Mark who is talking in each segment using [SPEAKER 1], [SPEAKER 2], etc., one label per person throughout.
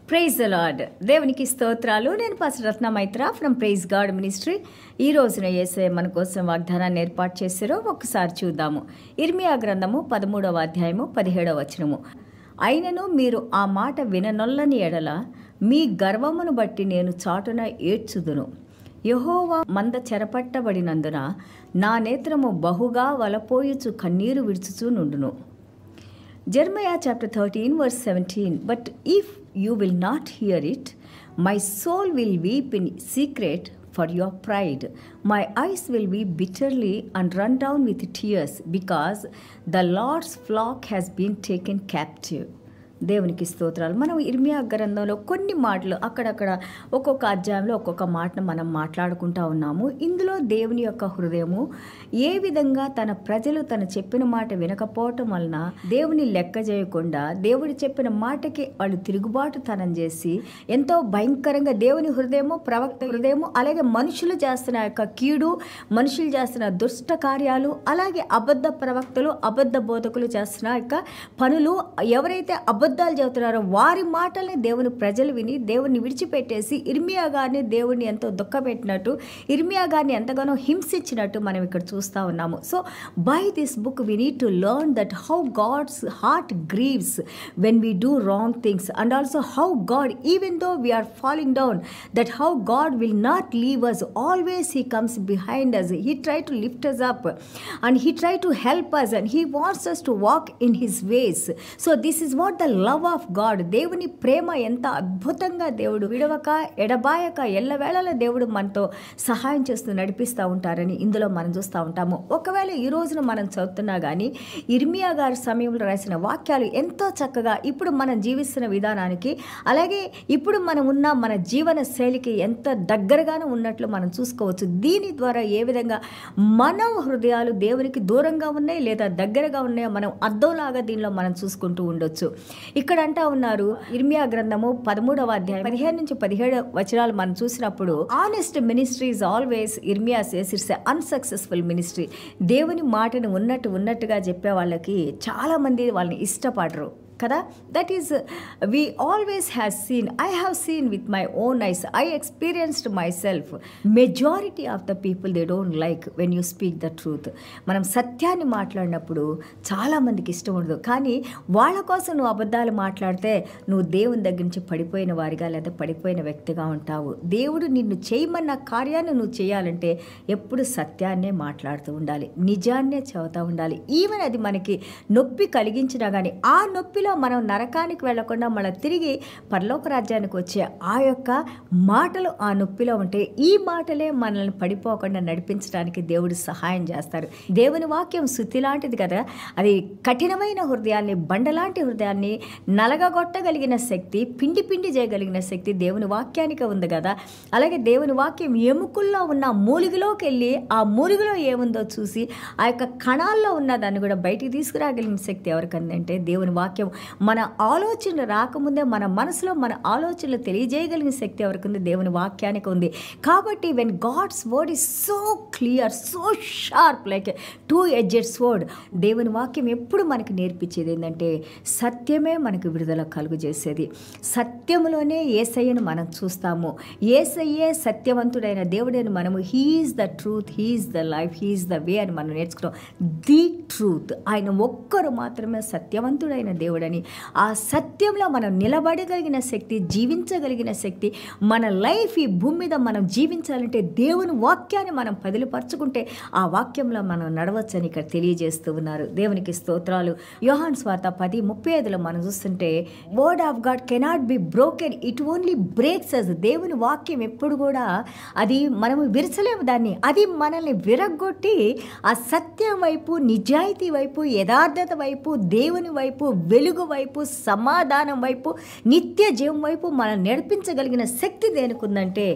[SPEAKER 1] Praise the lord దేవునికి స్తోత్రాలు నేను pastor Ratna Maitra from praise God ministry ఈ రోజున ఏసే మన కోసం వాగ్దానాన్ని ఏర్పాటు చేశారో ఒకసారి చూద్దాము ఇర్మియా గ్రంథము పదమూడవ అధ్యాయము పదిహేడవ వచనము అయినను మీరు ఆ మాట విననొల్లని ఎడల మీ గర్వమును బట్టి నేను చాటున ఏడ్చుదును యహోవా మంద చెరపట్టబడినందున నా నేత్రము బహుగా వలపోయుచు కన్నీరు విడుచుచూ నుండును Jeremiah chapter 13, verse 17. But if you will not hear it, my soul will weep in secret for your pride. My eyes will weep bitterly and run down with tears because the Lord's flock has been taken captive. దేవునికి స్తోత్రాలు మనం ఇర్మియా గ్రంథంలో కొన్ని మాటలు అక్కడక్కడ ఒక్కొక్క అధ్యాయంలో ఒక్కొక్క మాటను మనం మాట్లాడుకుంటా ఉన్నాము ఇందులో దేవుని యొక్క హృదయము ఏ విధంగా తన ప్రజలు తను చెప్పిన మాట వినకపోవటం వలన దేవుని లెక్క చేయకుండా దేవుడు చెప్పిన మాటకి వాళ్ళు తిరుగుబాటు తనం చేసి ఎంతో భయంకరంగా దేవుని హృదయము ప్రవక్త హృదయము అలాగే మనుషులు చేస్తున్న యొక్క కీడు మనుషులు చేస్తున్న దుష్ట కార్యాలు అలాగే అబద్ధ ప్రవక్తలు అబద్ధ బోధకులు చేస్తున్న యొక్క పనులు ఎవరైతే అబద్ధాలు చెబుతున్నారో వారి మాటల్ని దేవుని ప్రజలు విని దేవుని విడిచిపెట్టేసి ఇర్మియా గారిని దేవుడిని ఎంతో దుఃఖపెట్టినట్టు ఇర్మియా గారిని ఎంతగానో హింసించినట్టు మనం ఇక్కడ చూస్తూ ఉన్నాము so by this book we need to learn that how God's heart grieves when we do wrong things and also how God even though we are following down that how God will not leave us always he comes behind us he try to lift us up and he try to help us and he wants us to walk in his ways so this is what the love of God దేవుని ప్రేమ ఎంత అద్భుతంగా దేవుడు విడవక ఎడబాయక ఎల్లవేళల దేవుడు మనతో సహాయం చేస్తూ నడిపిస్తూ ఉంటారని ఇందులో మనం చూస్తూ ఉంటాము ఒకవేళ ఈ రోజున మనం చదువుతున్నా కానీ ఇర్మియా గారి సమయంలో రాసిన వాక్యాలు ఎంతో చక్కగా ఇప్పుడు మనం జీవిస్తున్న విధానానికి అలాగే ఇప్పుడు మనం ఉన్న మన జీవన శైలికి ఎంత దగ్గరగానే ఉన్నట్లు మనం చూసుకోవచ్చు దీని ద్వారా ఏ విధంగా మన హృదయాలు దేవునికి దూరంగా ఉన్నాయి లేదా దగ్గరగా ఉన్నాయో మనం అద్దంలాగా దీనిలో మనం చూసుకుంటూ ఉండొచ్చు ఇక్కడ అంటా ఉన్నారు ఇర్మియా గ్రంథము పదమూడవ అధ్యాయం పదిహేను నుంచి పదిహేడు వచనాలు మనం చూసినప్పుడు ఆనెస్ట్ మినిస్ట్రీ ఇస్ ఆల్వేస్ ఇర్మియా సేస్ ఇట్స్ అన్సక్సెస్ఫుల్ మినిస్ట్రీ దేవుని మాటను ఉన్నట్టు ఉన్నట్టుగా చెప్పే వాళ్ళకి చాలామంది వాళ్ళని ఇష్టపడరు కదా that is we always has seen I have seen with my own eyes I experienced మై సెల్ఫ్ majority of the people they don't like when you speak the truth మనం సత్యాన్ని మాట్లాడినప్పుడు చాలామందికి ఇష్టం ఉండదు కానీ వాళ్ళ కోసం నువ్వు అబద్ధాలు మాట్లాడితే నువ్వు దేవుని దగ్గర నుంచి పడిపోయిన వారిగా లేదా పడిపోయిన వ్యక్తిగా ఉంటావు దేవుడు నిన్ను చేయమన్న కార్యాన్ని నువ్వు చేయాలంటే ఎప్పుడు సత్యాన్నే మాట్లాడుతూ ఉండాలి నిజాన్నే చెబుతూ ఉండాలి ఈవెన్ అది మనకి నొప్పి కలిగించినా కానీ ఆ నొప్పిలో మనం నరకానికి వెళ్లకుండా మళ్ళీ తిరిగి పరలోక రాజ్యానికి వచ్చే ఆ యొక్క మాటలు ఆ నొప్పిలో ఉంటే ఈ మాటలే మనల్ని పడిపోకుండా నడిపించడానికి దేవుడు సహాయం చేస్తారు దేవుని వాక్యం శుద్ధి లాంటిది కదా అది కఠినమైన హృదయాన్ని బండలాంటి హృదయాన్ని నలగగొట్టగలిగిన శక్తి పిండి పిండి చేయగలిగిన శక్తి దేవుని వాక్యానికి ఉంది కదా అలాగే దేవుని వాక్యం ఎముకల్లో ఉన్న మూలిగిలోకి వెళ్ళి ఆ మూలిగిలో ఏముందో చూసి ఆ యొక్క కణాల్లో ఉన్న దాన్ని కూడా బయటికి తీసుకురాగలిగిన శక్తి ఎవరికందంటే దేవుని వాక్యం మన ఆలోచనలు రాకముందే మన మనసులో మన ఆలోచనలు తెలియజేయగలిగిన శక్తి ఎవరికి ఉంది దేవుని వాక్యానికి ఉంది కాబట్టి when God's word is so clear so sharp like two edged sword దేవుని వాక్యం ఎప్పుడు మనకి నేర్పించేది ఏంటంటే సత్యమే మనకు విడుదల కలుగు చేసేది సత్యములోనే ఏసయ్యను మనం చూస్తాము ఏసయ్యే సత్యవంతుడైన దేవుడైన మనము he's the truth he's the life he's the way అని మనం నేర్చుకున్నాం ది ట్రూత్ ఆయన ఒక్కరు మాత్రమే సత్యవంతుడైన దేవుడని ఆ సత్యంలో మనం నిలబడగలిగిన శక్తి జీవించగలిగిన శక్తి మన లైఫ్ ఈ భూమి మీద మనం జీవించాలంటే దేవుని వాక్యాన్ని మనం పదిలిపరచుకుంటే ఆ వాక్యంలో మనం నడవచ్చని ఇక్కడ తెలియజేస్తూ ఉన్నారు దేవునికి స్తోత్రాలు యోహాన్ స్వార్త పది ముప్పై ఐదులో మనం చూస్తుంటే word of God cannot be broken it only breaks us దేవుని వాక్యం ఎప్పుడు కూడా అది మనము విరచలేము దాన్ని అది మనల్ని విరగొట్టి ఆ సత్యం వైపు నిజాయితీ వైపు యథార్థత వైపు దేవుని వైపు వెలుగు వైపు సమాధానం వైపు నిత్య జీవం వైపు మనం నడిపించగలిగిన శక్తి దేనికి ఉందంటే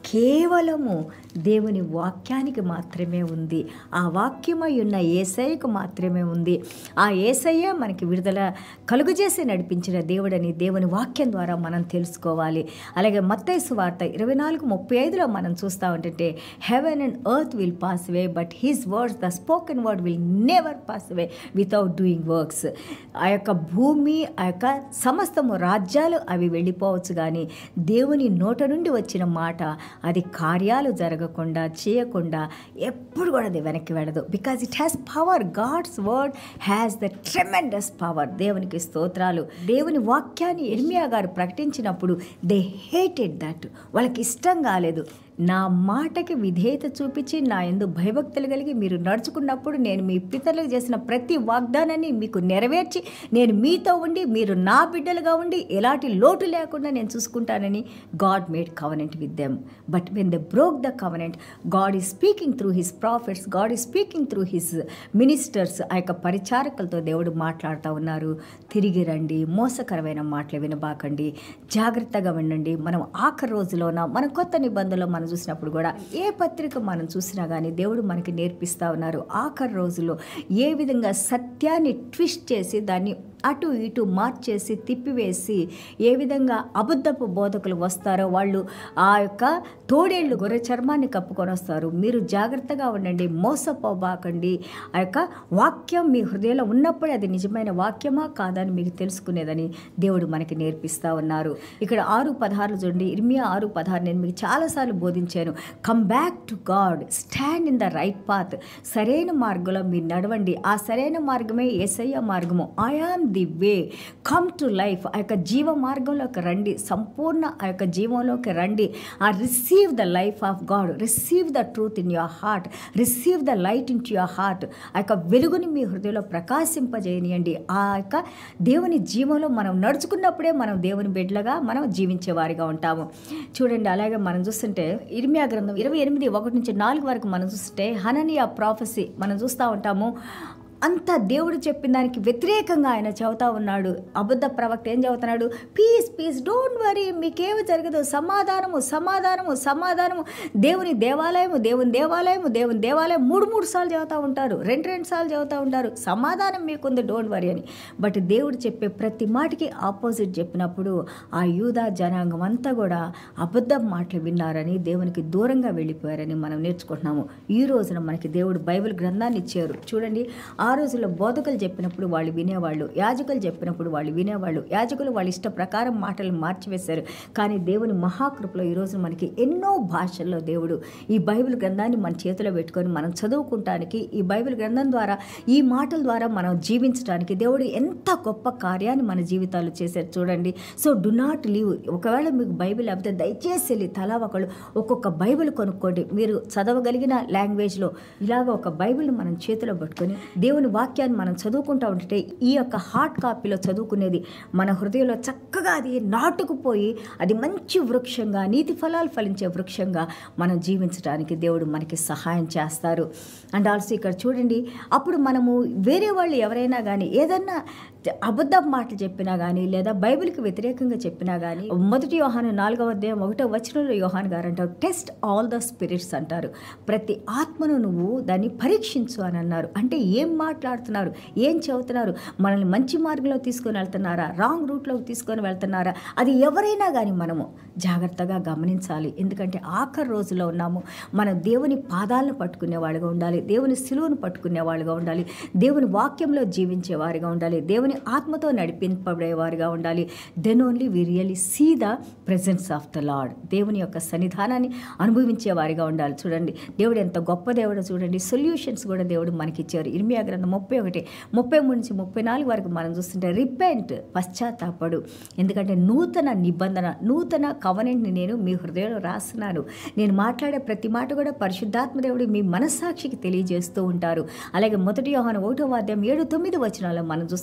[SPEAKER 1] కేవలము దేవుని వాక్యానికి మాత్రమే ఉంది ఆ వాక్యమై ఉన్న ఏసయ్యకు మాత్రమే ఉంది ఆ ఏసయ్య మనకి విడుదల కలుగజేసి నడిపించిన దేవుడని దేవుని వాక్యం ద్వారా మనం తెలుసుకోవాలి అలాగే మత్తైసు వార్త ఇరవై నాలుగు ముప్పై ఐదులో మనం చూస్తూ ఉంటుంటే heaven and earth will pass away but his words the spoken word will never pass away without doing works ఆ యొక్క భూమి ఆ యొక్క సమస్తము రాజ్యాలు అవి వెళ్ళిపోవచ్చు కానీ దేవుని నోట నుండి వచ్చిన మాట అది కార్యాలు జరగకుండా చేయకుండా ఎప్పుడు కూడా అది వెనక్కి వెళ్ళదు because it has power God's word has the tremendous power దేవునికి స్తోత్రాలు దేవుని వాక్యాన్ని ఎర్మియా గారు ప్రకటించినప్పుడు దే హేటెడ్ దట్ వాళ్ళకి ఇష్టం కాలేదు నా మాటకి విధేయత చూపించి నా ఎందు భయభక్తులు కలిగి మీరు నడుచుకున్నప్పుడు నేను మీ పితరులకు చేసిన ప్రతి వాగ్దానాన్ని మీకు నెరవేర్చి నేను మీతో ఉండి మీరు నా బిడ్డలుగా ఉండి ఎలాంటి లోటు లేకుండా నేను చూసుకుంటానని God made covenant with them but when the broke the covenant God is speaking through his prophets God is speaking through his ministers ఆ యొక్క పరిచారకులతో దేవుడు మాట్లాడుతూ ఉన్నారు తిరిగి రండి మోసకరమైన మాటలు వినబాకండి జాగ్రత్తగా ఉండండి మనం ఆఖరి రోజులోన మన కొత్త నిబంధనలో మనం చూసినప్పుడు కూడా ఏ పత్రిక మనం చూసినా కానీ దేవుడు మనకి నేర్పిస్తూ ఉన్నారు ఆఖరి రోజుల్లో ఏ విధంగా సత్యాన్ని ట్విస్ట్ చేసి దాన్ని అటు ఇటు మార్చేసి తిప్పివేసి ఏ విధంగా అబద్ధపు బోధకులు వస్తారో వాళ్ళు ఆ యొక్క తోడేళ్ళు గొర్రె చర్మాన్ని కప్పుకొని వస్తారు మీరు జాగ్రత్తగా ఉండండి మోసపోబాకండి ఆ యొక్క వాక్యం మీ హృదయంలో ఉన్నప్పుడే అది నిజమైన వాక్యమా కాదని మీకు తెలుసుకునేదని దేవుడు మనకి నేర్పిస్తూ ఉన్నారు ఇక్కడ ఆరు పదహారులు చూడండి ఇర్మియా ఆరు పదహారు నేను మీకు చాలాసార్లు బోధించాను come back to God stand in the right path సరైన మార్గంలో మీరు నడవండి ఆ సరైన మార్గమే ఏసయ్య మార్గము I am the way come to life ఆ యొక్క జీవ మార్గంలోకి రండి సంపూర్ణ ఆ యొక్క జీవంలోకి రండి ఆ receive the life of God receive the truth in your heart receive the light into your heart ఆ యొక్క వెలుగుని మీ హృదయంలో ప్రకాశింపజేయనియండి ఆ యొక్క దేవుని జీవంలో మనం నడుచుకున్నప్పుడే మనం దేవుని బిడ్డలుగా మనం జీవించే వారిగా ఉంటాము చూడండి అలాగే మనం చూస్తుంటే ఇర్మియా గ్రంథం ఇరవై ఎనిమిది ఒకటి నుంచి నాలుగు వరకు మనం చూస్తుంటే హననియా ప్రాఫెసీ మనం చూస్తూ ఉంటాము అంత దేవుడు చెప్పిన దానికి వ్యతిరేకంగా ఆయన చెబుతా ఉన్నాడు అబద్ధ ప్రవక్త ఏం చెబుతున్నాడు పీస్ పీస్ డోంట్ వరీ మీకేమి జరగదు సమాధానము సమాధానము సమాధానము దేవుని దేవాలయము దేవుని దేవాలయము దేవుని దేవాలయం మూడు మూడు సార్లు చెబుతూ ఉంటారు రెండు రెండు సార్లు చెబుతూ ఉంటారు సమాధానం మీకుంది డోంట్ వరీ అని బట్ దేవుడు చెప్పే ప్రతి మాటకి ఆపోజిట్ చెప్పినప్పుడు ఆ యూదా జనాంగం అంతా కూడా అబద్ధం మాటలు విన్నారని దేవునికి దూరంగా వెళ్ళిపోయారని మనం నేర్చుకుంటున్నాము ఈ రోజున మనకి దేవుడు బైబిల్ గ్రంథాన్ని ఇచ్చారు చూడండి ఆ రోజుల్లో బోధకులు చెప్పినప్పుడు వాళ్ళు వినేవాళ్ళు యాజకులు చెప్పినప్పుడు వాళ్ళు వినేవాళ్ళు యాజకులు వాళ్ళ ఇష్ట ప్రకారం మాటలు మార్చివేశారు కానీ దేవుని మహాకృపలో ఈరోజు మనకి ఎన్నో భాషల్లో దేవుడు ఈ బైబిల్ గ్రంథాన్ని మన చేతిలో పెట్టుకొని మనం చదువుకుంటానికి ఈ బైబిల్ గ్రంథం ద్వారా ఈ మాటల ద్వారా మనం జీవించడానికి దేవుడు ఎంత గొప్ప కార్యాన్ని మన జీవితాలు చేశారు చూడండి సో డు నాట్ లీవ్ ఒకవేళ మీకు బైబిల్ లేకపోతే దయచేసి వెళ్ళి తలా ఒకళ్ళు ఒక్కొక్క బైబిల్ కొనుక్కోండి మీరు చదవగలిగిన లాంగ్వేజ్లో ఇలాగ ఒక బైబిల్ని మనం చేతిలో పట్టుకొని దేవుని వాక్యాన్ని మనం చదువుకుంటూ ఉంటే ఈ యొక్క హార్డ్ కాపీలో చదువుకునేది మన హృదయంలో చక్కగా అది నాటుకుపోయి అది మంచి వృక్షంగా నీతి ఫలాలు ఫలించే వృక్షంగా మనం జీవించడానికి దేవుడు మనకి సహాయం చేస్తారు అండ్ ఆల్సో ఇక్కడ చూడండి అప్పుడు మనము వేరే వాళ్ళు ఎవరైనా కానీ ఏదన్నా అబద్ధ మాటలు చెప్పినా కానీ లేదా బైబిల్కి వ్యతిరేకంగా చెప్పినా కానీ మొదటి యోహాను నాలుగవ అధ్యాయం ఒకటో వచనంలో యోహాన్ గారు అంటారు టెస్ట్ ఆల్ ద స్పిరిట్స్ అంటారు ప్రతి ఆత్మను నువ్వు దాన్ని పరీక్షించు అని అన్నారు అంటే ఏం మాట్లాడుతున్నారు ఏం చెబుతున్నారు మనల్ని మంచి మార్గంలో తీసుకొని వెళ్తున్నారా రాంగ్ రూట్లోకి తీసుకొని వెళ్తున్నారా అది ఎవరైనా కానీ మనము జాగ్రత్తగా గమనించాలి ఎందుకంటే ఆఖరి రోజులో ఉన్నాము మన దేవుని పాదాలను పట్టుకునే వాళ్ళుగా ఉండాలి దేవుని సిలువను పట్టుకునే వాళ్ళుగా ఉండాలి దేవుని వాక్యంలో జీవించే వారిగా ఉండాలి దేవుని ఆత్మతో నడిపింపబడేవారుగా ఉండాలి then only we really see the presence of the lord దేవుని యొక్క సన్నిధానాన్ని అనుభవించే వారిగా ఉండాలి చూడండి దేవుడు ఎంత గొప్ప దేవుడో చూడండి సొల్యూషన్స్ కూడా దేవుడు మనకి ఇచ్చారు ఇర్మియా గ్రంథం ముప్పై ఒకటి ముప్పై మూడు నుంచి ముప్పై నాలుగు వరకు మనం చూస్తుంటే రిపెంట్ పశ్చాత్తాపడు ఎందుకంటే నూతన నిబంధన నూతన కవనెంట్ని నేను మీ హృదయంలో రాస్తున్నాను నేను మాట్లాడే ప్రతి మాట కూడా పరిశుద్ధాత్మ దేవుడు మీ మనస్సాక్షికి తెలియజేస్తూ ఉంటారు అలాగే మొదటి యోహాను ఒకటో వాద్యం ఏడు తొమ్మిది వచనాల్లో మనం చూస్తుంటే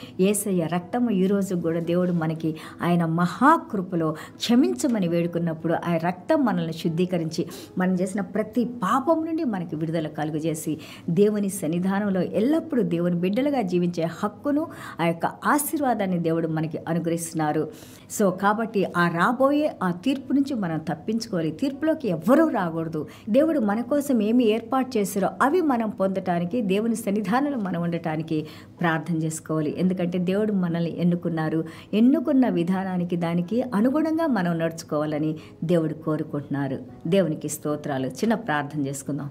[SPEAKER 1] ఏసయ్య రక్తము ఈరోజు కూడా దేవుడు మనకి ఆయన మహాకృపలో క్షమించమని వేడుకున్నప్పుడు ఆ రక్తం మనల్ని శుద్ధీకరించి మనం చేసిన ప్రతి పాపం నుండి మనకి విడుదల కలుగజేసి దేవుని సన్నిధానంలో ఎల్లప్పుడూ దేవుని బిడ్డలుగా జీవించే హక్కును ఆ యొక్క ఆశీర్వాదాన్ని దేవుడు మనకి అనుగ్రహిస్తున్నారు సో కాబట్టి ఆ రాబోయే ఆ తీర్పు నుంచి మనం తప్పించుకోవాలి తీర్పులోకి ఎవ్వరూ రాకూడదు దేవుడు మన కోసం ఏమి ఏర్పాటు చేశారో అవి మనం పొందటానికి దేవుని సన్నిధానంలో మనం ఉండటానికి ప్రార్థన చేసుకోవాలి ఎందుకంటే దేవుడు మనల్ని ఎన్నుకున్నారు ఎన్నుకున్న విధానానికి దానికి అనుగుణంగా మనం నడుచుకోవాలని దేవుడు కోరుకుంటున్నారు దేవునికి స్తోత్రాలు చిన్న ప్రార్థన చేసుకుందాం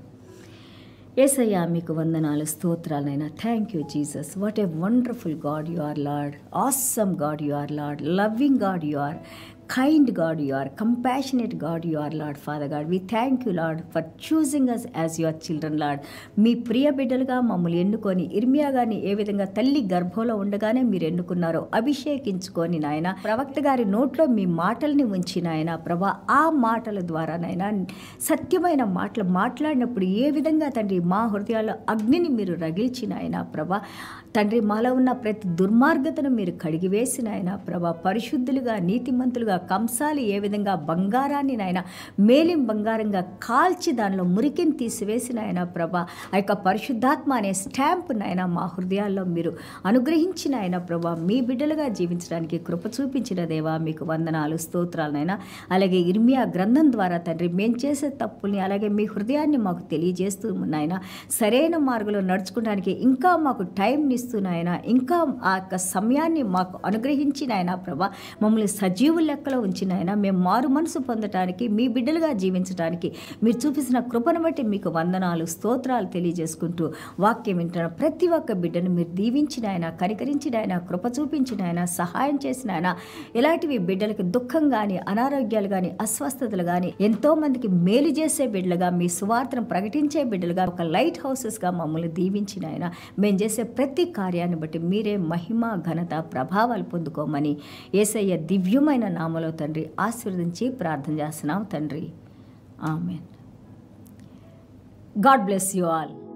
[SPEAKER 1] ఏసయ్యా మీకు వందనాలు స్తోత్రాలైనా thank you Jesus what a wonderful God you are lord awesome God you are lord loving God you are kind God you are compassionate God you are lord father God we thank you lord for choosing us as your children lord మీ ప్రియ బిడ్డలుగా మమ్మల్ని ఎన్నుకొని ఇర్మియా గారిని ఏ విధంగా తల్లి గర్భంలో ఉండగానే మీరు ఎన్నుకున్నారో అభిషేకించుకొని నాయన ప్రవక్త గారి నోట్లో మీ మాటల్ని ఉంచి నాయన ప్రభా ఆ మాటల ద్వారా నాయన సత్యమైన మాటలు మాట్లాడినప్పుడు ఏ విధంగా తండ్రి మా హృదయాల్లో అగ్నిని మీరు రగిల్చిన ఆయన ప్రభా తండ్రి మాలో ఉన్న ప్రతి దుర్మార్గతను మీరు కడిగివేసిన ఆయన ప్రభా పరిశుద్ధులుగా నీతిమంతులుగా కంసాలి ఏ విధంగా బంగారాన్ని నాయన మేలిం బంగారంగా కాల్చి దానిలో మురికిని తీసివేసిన ఆయన ప్రభా ఆ యొక్క పరిశుద్ధాత్మ అనే స్టాంప్ నాయన మా హృదయాల్లో మీరు అనుగ్రహించిన ఆయన ప్రభా మీ బిడ్డలుగా జీవించడానికి కృప చూపించిన దేవా మీకు వందనాలు స్తోత్రాలనైనా అలాగే ఇర్మియా గ్రంథం ద్వారా తండ్రి మేం చేసే తప్పుల్ని అలాగే మీ హృదయాన్ని మాకు తెలియజేస్తూ నాయన సరైన మార్గంలో నడుచుకోవడానికి ఇంకా మాకు టైం ఇస్తున్నాయన ఇంకా ఆ యొక్క సమయాన్ని మాకు అనుగ్రహించిన ఆయన ప్రభా మమ్మల్ని సజీవు లెక్కలో ఉంచిన ఆయన మేము మారు మనసు పొందటానికి మీ బిడ్డలుగా జీవించడానికి మీరు చూపించిన కృపను బట్టి మీకు వందనాలు స్తోత్రాలు తెలియజేసుకుంటూ వాక్యం వింటున్న ప్రతి ఒక్క బిడ్డను మీరు దీవించిన ఆయన కనికరించిన ఆయన కృప చూపించిన ఆయన సహాయం చేసిన ఆయన ఇలాంటివి బిడ్డలకి దుఃఖం కానీ అనారోగ్యాలు కానీ అస్వస్థతలు కానీ ఎంతో మందికి మేలు చేసే బిడ్డలుగా మీ సువార్తను ప్రకటించే బిడ్డలుగా ఒక లైట్ హౌసెస్గా మమ్మల్ని దీవించిన ఆయన మేము చేసే ప్రతి కార్యాన్ని బట్టి మీరే మహిమ ఘనత ప్రభావాలు పొందుకోమని ఏసయ్య దివ్యమైన నామలో తండ్రి ఆశీర్వదించి ప్రార్థన చేస్తున్నాం తండ్రి amen God bless you all